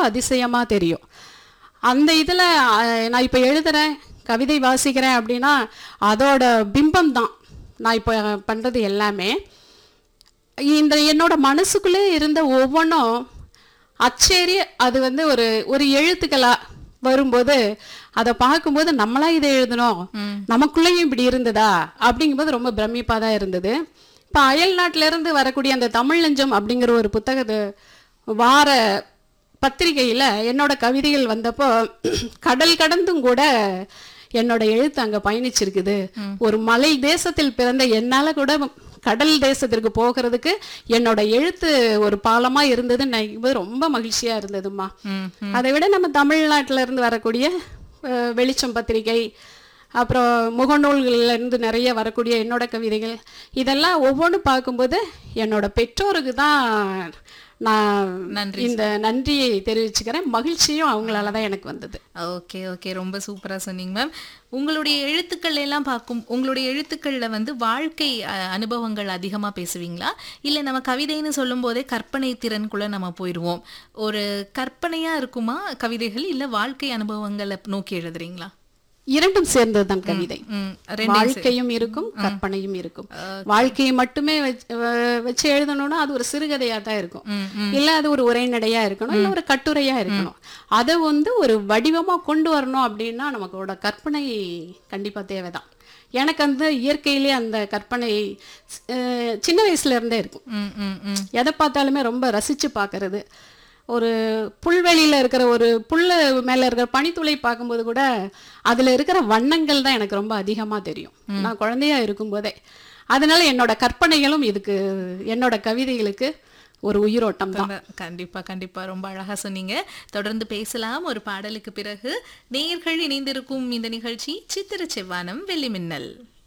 அதிசயமாக தெரியும் அந்த இதில் நான் இப்போ எழுதுறேன் கவிதை வாசிக்கிறேன் அப்படின்னா அதோட பிம்பம் தான் நான் இப்போ பண்ணுறது எல்லாமே இந்த என்னோட மனசுக்குள்ளே இருந்த ஒவ்வொன்றும் அச்சேரி அது வந்து ஒரு ஒரு எழுத்துக்களா வரும்போது அதை பார்க்கும்போது நம்மளா இதை எழுதணும் நமக்குள்ளேயும் இப்படி இருந்ததா அப்படிங்கும்போது ரொம்ப பிரமிப்பாக தான் இருந்தது இப்போ அயல் நாட்டுல இருந்து வரக்கூடிய அந்த தமிழ் நெஞ்சம் அப்படிங்கிற ஒரு புத்தகத்தை வார பத்திரிகையில் என்னோட கவிதைகள் வந்தப்போ கடல் கடந்தும் கூட என்னோட எழுத்து அங்கே பயணிச்சிருக்குது ஒரு மலை தேசத்தில் பிறந்த என்னால் கூட கடல் தேசத்திற்கு போகிறதுக்கு என்னோட எழுத்து ஒரு பாலமாக இருந்ததுன்னு நினைக்கும்போது ரொம்ப மகிழ்ச்சியாக இருந்ததும்மா ம், அதை விட நம்ம தமிழ்நாட்டில இருந்து வரக்கூடிய அஹ், வெளிச்சம் பத்திரிகை அப்புறம் முகநூல்கள்ல இருந்து நிறைய வரக்கூடிய என்னோட கவிதைகள் இதெல்லாம் ஒவ்வொன்றும் பார்க்கும்போது என்னோட பெற்றோருக்கு தான் நான் நன்றி இந்த நன்றியை தெரிவிச்சுக்கிறேன் மகிழ்ச்சியும் அவங்களால தான் எனக்கு வந்தது ஓகே ஓகே ரொம்ப சூப்பரா சொன்னீங்க மேம் உங்களுடைய எழுத்துக்கள் எல்லாம் பார்க்கும் உங்களுடைய எழுத்துக்கள்ல வந்து வாழ்க்கை அஹ், அனுபவங்கள் அதிகமா பேசுவீங்களா இல்ல நம்ம கவிதைன்னு சொல்லும் போதே கற்பனை திறனுக்குள்ள நம்ம போயிடுவோம் ஒரு கற்பனையா இருக்குமா கவிதைகள் இல்ல வாழ்க்கை அனுபவங்களை நோக்கி எழுதுறீங்களா இரண்டும் சேர்ந்தது தான் கவிதை ம் ரெண்டு வாழ்க்கையும் இருக்கும் கற்பனையும் இருக்கும் வாழ்க்கையை மட்டுமே வச்சு- வ- வச்சு எழுதணும்னா அது ஒரு சிறுகதையா தான் இருக்கும் ம், இல்ல அது ஒரு உரைநடையா இருக்கணும் இல்ல ஒரு கட்டுரையா இருக்கணும் அதை வந்து ஒரு வடிவமா கொண்டு வரணும் அப்படின்னா நமக்கோட கற்பனை கண்டிப்பா தேவைதான் எனக்கு அந்த இயற்கையிலே அந்த கற்பனை அஹ், சின்ன வயசுல இருந்தே இருக்கும் ம் ம் ம் எதை பார்த்தாலுமே ரொம்ப ரசிச்சு பார்க்கறது ஒரு புல்வெளியில இருக்கிற ஒரு புல்லு மேல இருக்கிற பனித்துளை பார்க்கும்போது கூட அதுல இருக்கிற வண்ணங்கள் தான் எனக்கு ரொம்ப அதிகமா தெரியும் நான் குழந்தையா இருக்கும்போதே அதனால என்னோட கற்பனைகளும் இதுக்கு என்னோட கவிதைகளுக்கு ஒரு உயிரோட்டம் தான் ரொம்ப- கண்டிப்பா கண்டிப்பா ரொம்ப அழகா சொன்னீங்க தொடர்ந்து பேசலாம் ஒரு பாடலுக்கு பிறகு நேயர்கள் இணைந்திருக்கும் இந்த நிகழ்ச்சி சித்திர செவ்வானம் வெள்ளி மின்னல்